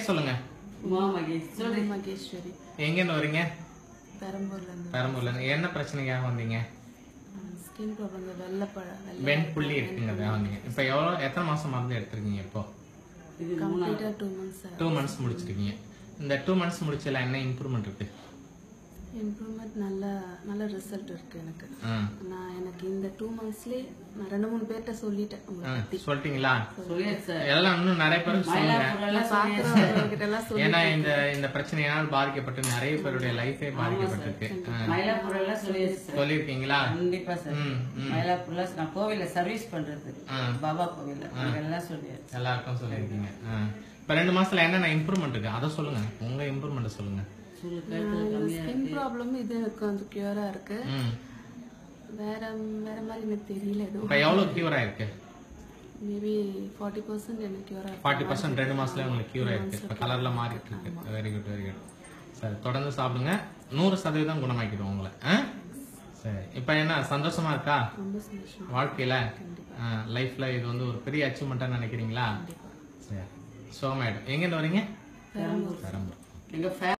சொல்லுங்க உமா மகேஷ் சொல்லு மகேஸ்வரி எங்கேருந்து வரீங்க பெரம்பூர்ல இருந்து பெரம்பூர்ல இருந்து என்ன பிரச்சனைக்காக வந்தீங்க ஸ்கின் ப்ராப்ளம் வெள்ளப்பழம் வெள்ளை வெண் புள்ளி இருக்குங்கிறதுக்காக வந்தீங்க இப்போ எவ்வளோ எத்தனை மாசம் மருந்து எடுத்திருக்கீங்க இப்போ இது கம்ப்ளீட்டா டூ மந்த்ஸ் டூ மந்த்ஸ் முடிச்சிருக்கீங்க இந்த டூ மந்த்ஸ் முடிச்சல என்ன இம்ப்ரூவ்மெண்ட் இருக்கு இம்ப்ரூவ்மெண்ட் நல்ல நல்ல ரிசல்ட் இருக்கு எனக்கு ஆ. நான் எனக்கு இந்த டூ மந்த்ஸ்லயே நான் ரெண்டு மூணு பேர்ட்ட சொல்லிட்டேன் ஆ, உங்களை பத்தி சொல்லிட்டீங்களா சொல்லியாச்சு சார் எல்லாம் இன்னும் நிறைய பேருக்கு சொல்லுங்க மயிலாப்பூர்லாம் பாக்குறவங்க எல்லாம் சொல்லி ஏன்னா இந்த இந்த பிரச்சனையால் பாதிக்கப்பட்டு நிறைய பேருடைய லைஃபே பாதிக்கப்பட்டிருக்கு ஆ. மயிலாப்பூர்லாம் சொல்லியாச்சு சார் சொல்லியிருக்கீங்களா கண்டிப்பா சார் ம், ம். மயிலாப்பூர்ல நான் கோவில்ல சர்வீஸ் பண்றது ஆ. பாபா கோவில்ல அங்கெல்லாம் சொல்லியாச்சு எல்லாருக்கும் சொல்லியிருக்கீங்க ஆ. இப்ப ரெண்டு மாசத்துல என்னென்ன இம்ப்ரூவ்மெண்ட் இருக்கு அதை சொல்லுங்க உங்க இம்ப்ரூவ்மெண்ட் சொல்லுங்க சொல்லு கழுத்து கம்மியா ஸ்கின் ப்ராப்ளம் இது எனக்கு கொஞ்சம் கியூரா இருக்கு ம். வேற வேற மாதிரி எனக்கு தெரியல எதுவும் இப்ப எவ்வளவு கியூர் ஆயிருக்கு மேபி ஃபார்ட்டி பர்சன்ட் எனக்கு கியூரா ஃபார்ட்டி பர்சன்ட் ரெண்டு மாசத்துல உங்களுக்கு கியூர் ஆயிருக்கு இப்ப கலர்ல மாறிட்டு இருக்கு வெரி குட் வெரி குட் சரி தொடர்ந்து சாப்பிடுங்க நூறு சதவீதம் குணமாக்கிடுவோம் உங்களை ஆ? சரி இப்ப என்ன சந்தோஷமா இருக்கா ரொம்ப சந்தோஷம் வாழ்க்கையில லைஃப்ல இது வந்து ஒரு பெரிய அச்சீவ்மெண்டா நினைக்கிறீங்களா சரி சோமேட் எங்க இருந்து வரீங்க பெரம்பூர் எங்க